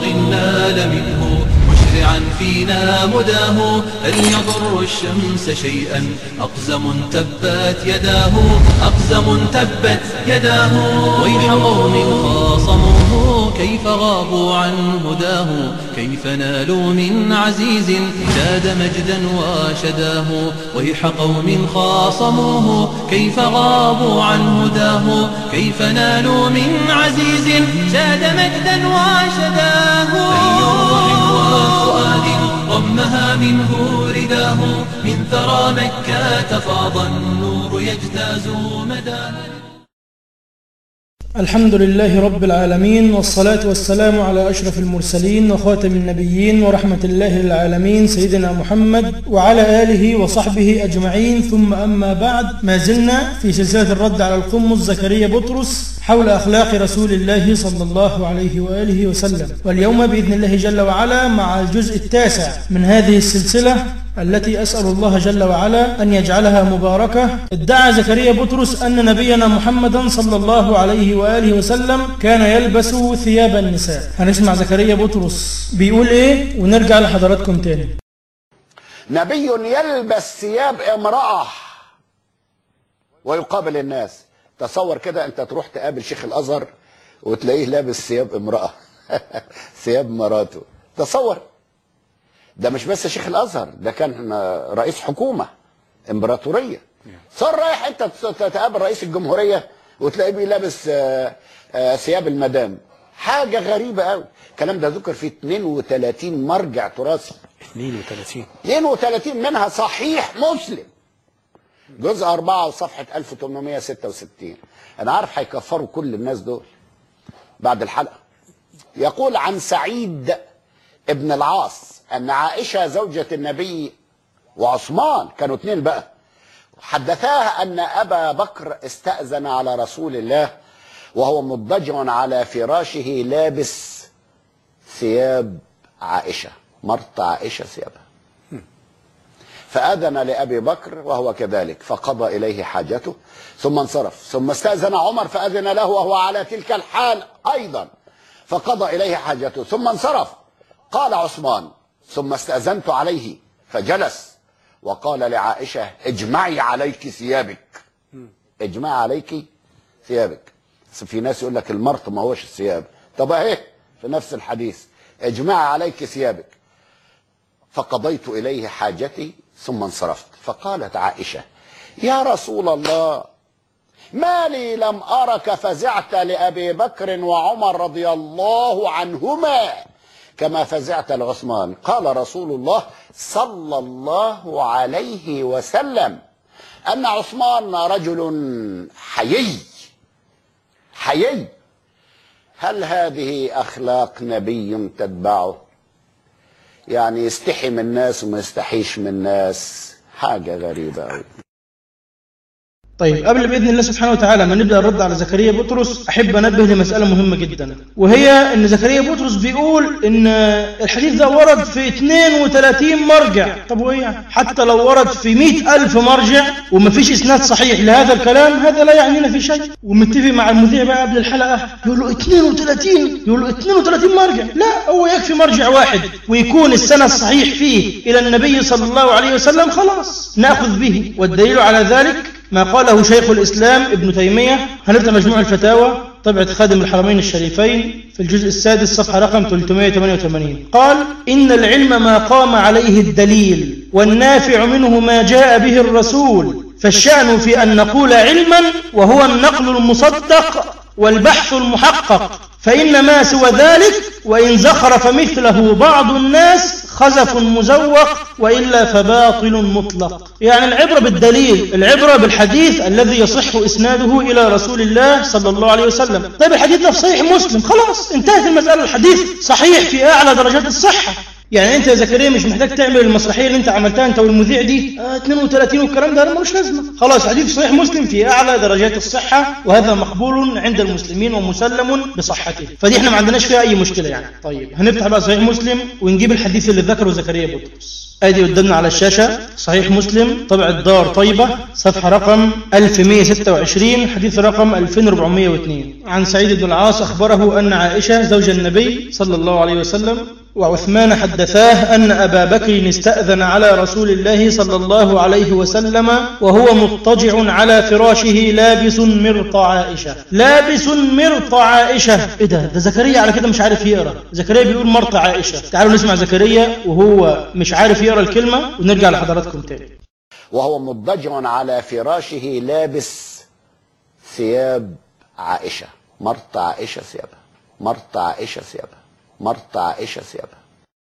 خلق نال منه مشرعا فينا مداه هل يضر الشمس شيئا أقزم تبت يداه أقزم تبت يداه ويح قوم خاصموه كيف غابوا عن هداه كيف نالوا من عزيز زاد مجدا وشداه ويح قوم خاصموه كيف غابوا عن هداه كيف نالوا من عزيز زاد مجدا وشداه أي روح وفؤاد ضمها منه رداه من ثرى مكة فاض النور يجتاز مداه الحمد لله رب العالمين والصلاة والسلام على أشرف المرسلين وخاتم النبيين ورحمة الله للعالمين سيدنا محمد وعلى آله وصحبه أجمعين ثم أما بعد ما زلنا في سلسلة الرد على القمص زكريا بطرس حول أخلاق رسول الله صلى الله عليه وآله وسلم واليوم بإذن الله جل وعلا مع الجزء التاسع من هذه السلسلة التي أسأل الله جل وعلا أن يجعلها مباركة ادعى زكريا بطرس أن نبينا محمدا صلى الله عليه وآله وسلم كان يلبس ثياب النساء هنسمع زكريا بطرس بيقول إيه ونرجع لحضراتكم تاني نبي يلبس ثياب امرأة ويقابل الناس تصور كده انت تروح تقابل شيخ الازهر وتلاقيه لابس ثياب امرأة ثياب مراته تصور ده مش بس شيخ الازهر ده كان رئيس حكومة امبراطورية صار رايح انت تقابل رئيس الجمهورية وتلاقيه لابس آه، آه، ثياب المدام حاجة غريبة قوي الكلام ده ذكر في 32 مرجع تراثي 32 32 منها صحيح مسلم جزء 4 وصفحة 1866 أنا عارف هيكفروا كل الناس دول بعد الحلقة يقول عن سعيد ابن العاص أن عائشة زوجة النبي وعثمان كانوا اتنين بقى حدثاها أن أبا بكر استأذن على رسول الله وهو مضطجع على فراشه لابس ثياب عائشة مرت عائشة ثيابها فأذن لأبي بكر وهو كذلك فقضى إليه حاجته ثم انصرف ثم استأذن عمر فأذن له وهو على تلك الحال أيضا فقضى إليه حاجته ثم انصرف قال عثمان ثم استأذنت عليه فجلس وقال لعائشة اجمعي عليك ثيابك اجمعي عليك ثيابك بس في ناس يقول لك المرط ما هوش الثياب طب اهي في نفس الحديث اجمعي عليك ثيابك فقضيت إليه حاجتي ثم انصرفت فقالت عائشة يا رسول الله ما لي لم أرك فزعت لأبي بكر وعمر رضي الله عنهما كما فزعت لعثمان قال رسول الله صلى الله عليه وسلم أن عثمان رجل حيي حيي هل هذه أخلاق نبي تتبعه يعني يستحي من الناس وما يستحيش من الناس حاجة غريبة أوي طيب قبل باذن الله سبحانه وتعالى ما نبدا الرد على زكريا بطرس احب انبه لمساله مهمه جدا وهي ان زكريا بطرس بيقول ان الحديث ده ورد في 32 مرجع طب وايه يعني؟ حتى لو ورد في 100 الف مرجع وما فيش اسناد صحيح لهذا الكلام هذا لا يعنينا في شيء ومتفق مع المذيع بقى قبل الحلقه يقول له 32 يقول له 32 مرجع لا هو يكفي مرجع واحد ويكون السند الصحيح فيه الى النبي صلى الله عليه وسلم خلاص ناخذ به والدليل على ذلك ما قاله شيخ الإسلام ابن تيمية هنبدأ مجموع الفتاوى طبعة خادم الحرمين الشريفين في الجزء السادس صفحة رقم 388 قال إن العلم ما قام عليه الدليل والنافع منه ما جاء به الرسول فالشأن في أن نقول علما وهو النقل المصدق والبحث المحقق فإن ما سوى ذلك وإن زخرف مثله بعض الناس خزف مزوق وإلا فباطل مطلق يعني العبرة بالدليل العبرة بالحديث الذي يصح إسناده إلى رسول الله صلى الله عليه وسلم طيب الحديث ده في صحيح مسلم خلاص انتهت المسألة الحديث صحيح في أعلى درجات الصحة يعني انت يا زكريا مش محتاج تعمل المسرحيه اللي انت عملتها انت والمذيع دي آه 32 والكلام ده ملوش لازمه خلاص حديث صحيح مسلم في اعلى درجات الصحه وهذا مقبول عند المسلمين ومسلم بصحته فدي احنا ما عندناش فيها اي مشكله يعني طيب هنفتح بقى صحيح مسلم ونجيب الحديث اللي ذكره زكريا بطرس ادي قدامنا على الشاشه صحيح مسلم طبع الدار طيبة صفحة رقم 1126 حديث رقم 2402 عن سعيد بن العاص أخبره أن عائشة زوج النبي صلى الله عليه وسلم وعثمان حدثاه أن أبا بكر استأذن على رسول الله صلى الله عليه وسلم وهو مضطجع على فراشه لابس مرط عائشة لابس مرط عائشة إيه ده ده زكريا على كده مش عارف يقرأ زكريا بيقول مرط عائشة تعالوا نسمع زكريا وهو مش عارف يقرأ الكلمة ونرجع لحضراتكم تاني وهو مضطجع على فراشه لابس ثياب عائشة مرت عائشة ثيابها مرت عائشة ثيابها مرت عائشة ثيابها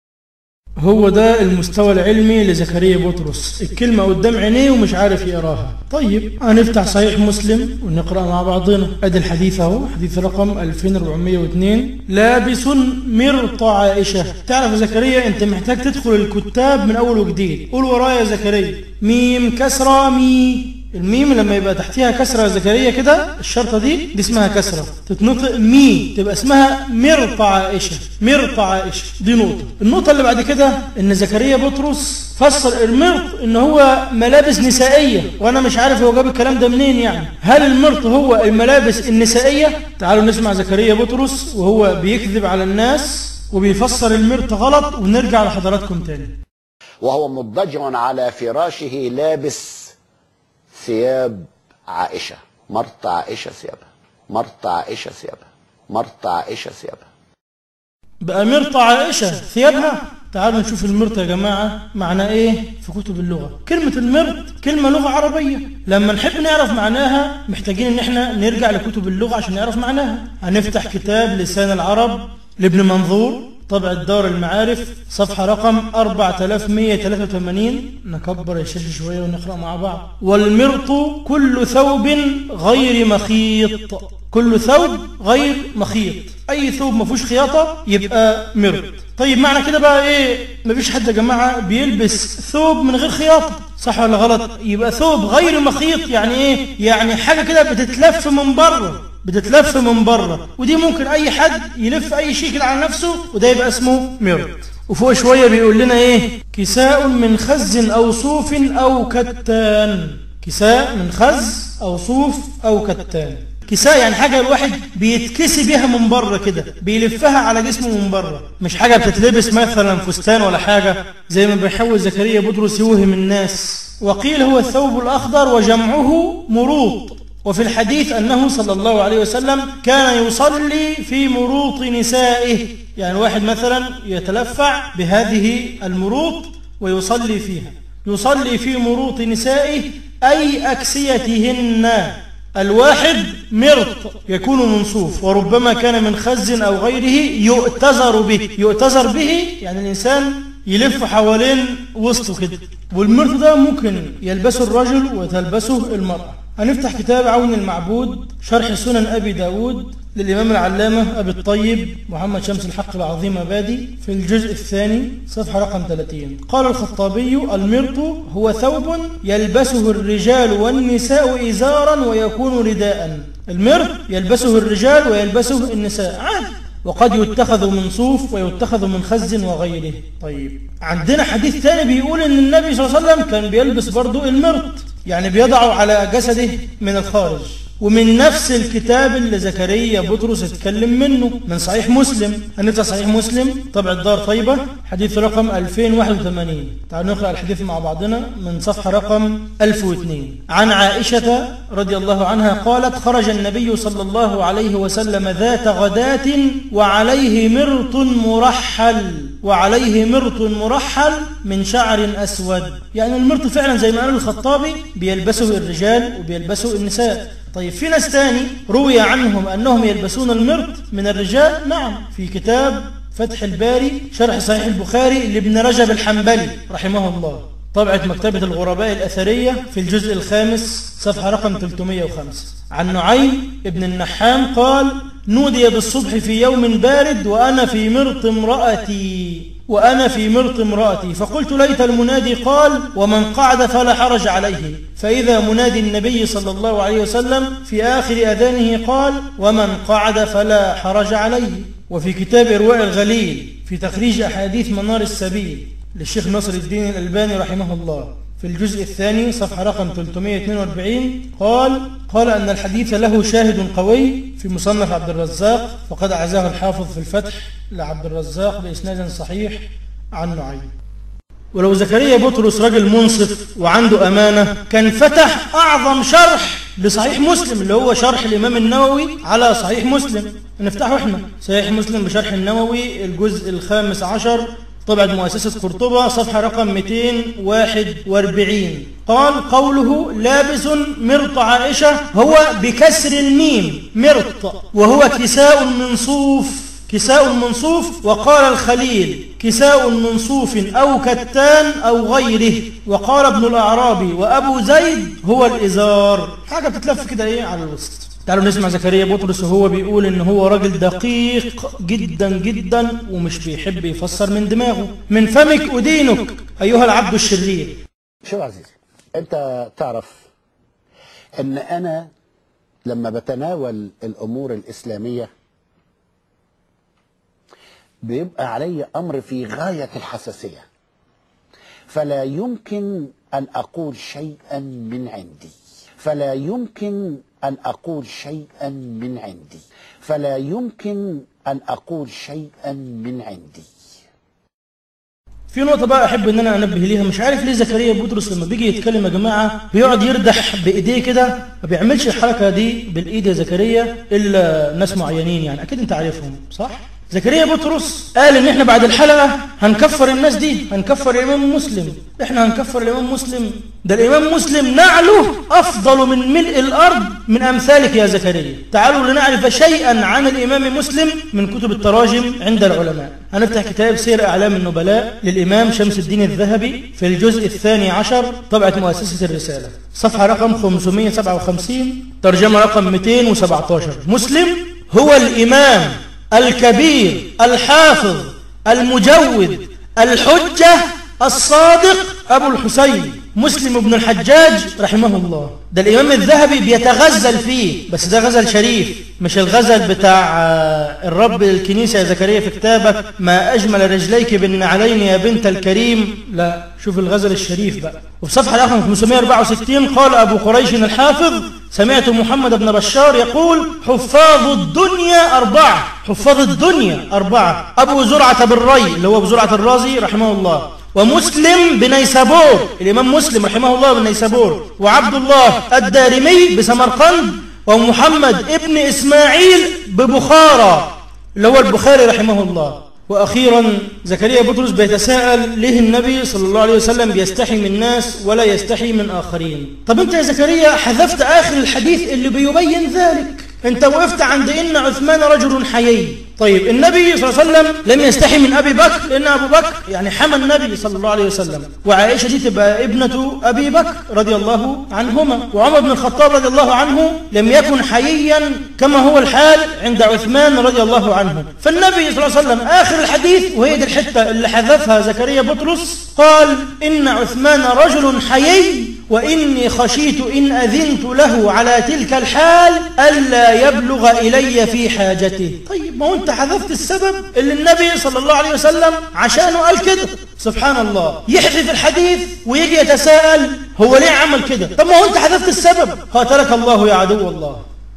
هو ده المستوى العلمي لزكريا بطرس الكلمة قدام عينيه ومش عارف يقراها طيب هنفتح صحيح مسلم ونقرأ مع بعضنا ادي الحديث اهو حديث رقم 2402 لابس مرط عائشة تعرف يا زكريا انت محتاج تدخل الكتاب من اول وجديد قول ورايا يا زكريا ميم كسرة مي الميم لما يبقى تحتها كسرة يا زكريا كده الشرطة دي دي اسمها كسرة تتنطق مي تبقى اسمها مرط عائشة مرط عائشة دي نقطة النقطة اللي بعد كده ان زكريا بطرس فسر المرط ان هو ملابس نسائية وانا مش عارف هو جاب الكلام ده منين يعني هل المرط هو الملابس النسائية تعالوا نسمع زكريا بطرس وهو بيكذب على الناس وبيفسر المرط غلط ونرجع لحضراتكم تاني وهو مضطجع على فراشه لابس ثياب عائشة مرت عائشة ثيابها مرت عائشة ثيابها مرت عائشة ثيابها بقى مرط عائشة ثيابها تعالوا نشوف المرط يا جماعة معناه ايه في كتب اللغة كلمة المرط كلمة لغة عربية لما نحب نعرف معناها محتاجين ان احنا نرجع لكتب اللغة عشان نعرف معناها هنفتح كتاب لسان العرب لابن منظور طبع الدار المعارف صفحة رقم 4183 نكبر الشاشة شوية ونقرأ مع بعض والمرط كل ثوب غير مخيط كل ثوب غير مخيط أي ثوب ما فيهوش خياطة يبقى مرط طيب معنى كده بقى إيه مفيش حد يا جماعة بيلبس ثوب من غير خياطة صح ولا غلط يبقى ثوب غير مخيط يعني إيه يعني حاجة كده بتتلف من بره بتتلف من بره ودي ممكن اي حد يلف اي شيء كده على نفسه وده يبقى اسمه مرط وفوق شويه بيقول لنا ايه كساء من خز او صوف او كتان كساء من خز او صوف او كتان كساء يعني حاجة الواحد بيتكسي بيها من بره كده بيلفها على جسمه من بره مش حاجة بتتلبس مثلا فستان ولا حاجة زي ما بيحاول زكريا بطرس يوهم الناس وقيل هو الثوب الأخضر وجمعه مروط وفي الحديث أنه صلى الله عليه وسلم كان يصلي في مروط نسائه يعني واحد مثلا يتلفع بهذه المروط ويصلي فيها يصلي في مروط نسائه أي أكسيتهن الواحد مرط يكون من صوف وربما كان من خز أو غيره يؤتزر به يؤتزر به يعني الإنسان يلف حوالين وسطه كده والمرط ده ممكن يلبسه الرجل وتلبسه المرأة هنفتح كتاب عون المعبود شرح سنن أبي داود للإمام العلامة أبي الطيب محمد شمس الحق العظيم بادي في الجزء الثاني صفحة رقم 30 قال الخطابي المرط هو ثوب يلبسه الرجال والنساء إزارا ويكون رداء المرط يلبسه الرجال ويلبسه النساء عادي وقد يتخذ من صوف ويتخذ من خز وغيره طيب عندنا حديث ثاني بيقول ان النبي صلى الله عليه وسلم كان بيلبس برضو المرط يعني بيضعه على جسده من الخارج ومن نفس الكتاب اللي زكريا بطرس اتكلم منه من صحيح مسلم هنفتح صحيح مسلم طبع الدار طيبة حديث رقم 2081 تعالوا نقرأ الحديث مع بعضنا من صفحة رقم 1002 عن عائشة رضي الله عنها قالت خرج النبي صلى الله عليه وسلم ذات غداة وعليه مرط مرحل وعليه مرط مرحل من شعر أسود يعني المرط فعلا زي ما قال الخطابي بيلبسه الرجال وبيلبسه النساء طيب في ناس تاني روي عنهم أنهم يلبسون المرط من الرجال نعم في كتاب فتح الباري شرح صحيح البخاري لابن رجب الحنبلي رحمه الله طبعة مكتبة الغرباء الأثرية في الجزء الخامس صفحة رقم 305 عن نعيم ابن النحام قال نودي بالصبح في يوم بارد وأنا في مرط امرأتي وأنا في مرط امرأتي فقلت ليت المنادي قال ومن قعد فلا حرج عليه فإذا منادي النبي صلى الله عليه وسلم في آخر أذانه قال ومن قعد فلا حرج عليه وفي كتاب إرواء الغليل في تخريج أحاديث منار السبيل للشيخ نصر الدين الألباني رحمه الله في الجزء الثاني صفحة رقم 342 قال قال أن الحديث له شاهد قوي في مصنف عبد الرزاق وقد أعزاه الحافظ في الفتح لعبد الرزاق بإسناد صحيح عن نعيم ولو زكريا بطرس راجل منصف وعنده أمانة كان فتح أعظم شرح لصحيح مسلم اللي هو شرح الإمام النووي على صحيح مسلم نفتحه احنا صحيح مسلم بشرح النووي الجزء الخامس عشر طبعة مؤسسة قرطبة صفحة رقم 241 قال قوله لابس مرط عائشة هو بكسر الميم مرط وهو كساء من صوف كساء من صوف وقال الخليل كساء من صوف أو كتان أو غيره وقال ابن الأعرابي وأبو زيد هو الإزار حاجة بتتلف كده إيه على الوسط تعالوا نسمع زكريا بطرس وهو بيقول ان هو راجل دقيق جدا جدا ومش بيحب يفسر من دماغه من فمك أدينك أيها العبد الشرير شوف يا عزيزي انت تعرف ان انا لما بتناول الامور الاسلاميه بيبقى علي امر في غايه الحساسيه فلا يمكن ان اقول شيئا من عندي فلا يمكن ان اقول شيئا من عندي فلا يمكن ان اقول شيئا من عندي في نقطة بقى أحب إن أنا أنبه ليها مش عارف ليه زكريا بطرس لما بيجي يتكلم يا جماعة بيقعد يردح بإيديه كده ما بيعملش الحركة دي بالإيد يا زكريا إلا ناس معينين يعني أكيد أنت عارفهم صح؟ زكريا بطرس قال ان احنا بعد الحلقة هنكفر الناس دي هنكفر الامام مسلم احنا هنكفر الامام مسلم ده الامام مسلم نعله افضل من ملء الارض من امثالك يا زكريا تعالوا لنعرف شيئا عن الامام مسلم من كتب التراجم عند العلماء هنفتح كتاب سير اعلام النبلاء للامام شمس الدين الذهبي في الجزء الثاني عشر طبعة مؤسسة الرسالة صفحة رقم 557 ترجمة رقم 217 مسلم هو الامام الكبير الحافظ المجود الحجة الصادق أبو الحسين مسلم بن الحجاج رحمه الله ده الإمام الذهبي بيتغزل فيه بس ده غزل شريف مش الغزل بتاع الرب الكنيسة يا زكريا في كتابك ما أجمل رجليك بالنعلين يا بنت الكريم لا شوف الغزل الشريف بقى وفي صفحة رقم 564 قال أبو قريش الحافظ سمعت محمد بن بشار يقول حفاظ الدنيا أربعة حفاظ الدنيا أربعة أبو زرعة بالري اللي هو أبو زرعة الرازي رحمه الله ومسلم بنيسابور الإمام مسلم رحمه الله بنيسابور وعبد الله الدارمي بسمرقند ومحمد ابن إسماعيل ببخارى اللي هو البخاري رحمه الله وأخيرا زكريا بطرس بيتساءل ليه النبي صلى الله عليه وسلم بيستحي من الناس ولا يستحي من آخرين طب أنت يا زكريا حذفت آخر الحديث اللي بيبين ذلك أنت وقفت عند إن عثمان رجل حيي طيب النبي صلى الله عليه وسلم لم يستحي من أبي بكر لأن أبو بكر يعني حمى النبي صلى الله عليه وسلم وعائشة دي تبقى ابنة أبي بكر رضي الله عنهما وعمر بن الخطاب رضي الله عنه لم يكن حييا كما هو الحال عند عثمان رضي الله عنه فالنبي صلى الله عليه وسلم آخر الحديث وهي دي الحتة اللي حذفها زكريا بطرس قال إن عثمان رجل حيي وإني خشيت إن أذنت له على تلك الحال ألا يبلغ إلي في حاجته طيب ما هو أنت حذفت السبب اللي النبي صلى الله عليه وسلم عشانه قال كده سبحان الله يحذف الحديث ويجي يتساءل هو ليه عمل كده طب ما هو أنت حذفت السبب قاتلك الله يا عدو الله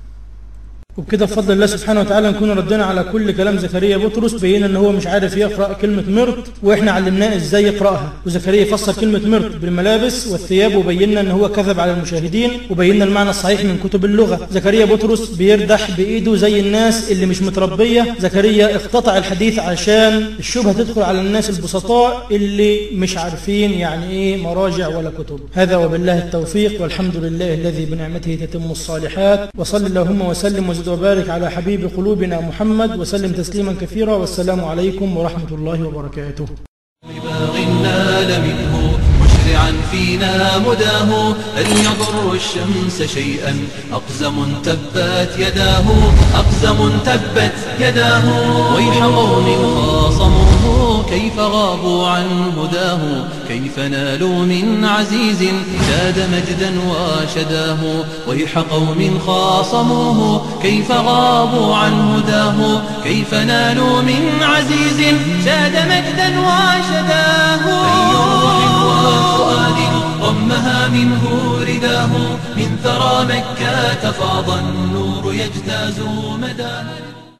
وبكده بفضل الله سبحانه وتعالى نكون ردنا على كل كلام زكريا بطرس بينا ان هو مش عارف يقرا كلمه مرت واحنا علمناه ازاي يقراها وزكريا فسر كلمه مرت بالملابس والثياب وبينا ان هو كذب على المشاهدين وبينا المعنى الصحيح من كتب اللغه زكريا بطرس بيردح بايده زي الناس اللي مش متربيه زكريا اقتطع الحديث عشان الشبهه تدخل على الناس البسطاء اللي مش عارفين يعني ايه مراجع ولا كتب هذا وبالله التوفيق والحمد لله الذي بنعمته تتم الصالحات وصل اللهم وسلم وزد وبارك على حبيب قلوبنا محمد وسلم تسليما كثيرا والسلام عليكم ورحمة الله وبركاته بباغ نال منه مشرعا فينا مداه هل يضر الشمس شيئا أقزم تبت يداه أقزم تبت يداه ويح قوم خاصموا خاصموه كيف غابوا عن هداه كيف نالوا من عزيز زاد مجدا وشداه ويح قوم خاصموه كيف غابوا عن هداه كيف نالوا من عزيز زاد مجدا وشداه أي روح وفؤاد ضمها منه رداه من ثرى مكة فاض النور يجتاز مداه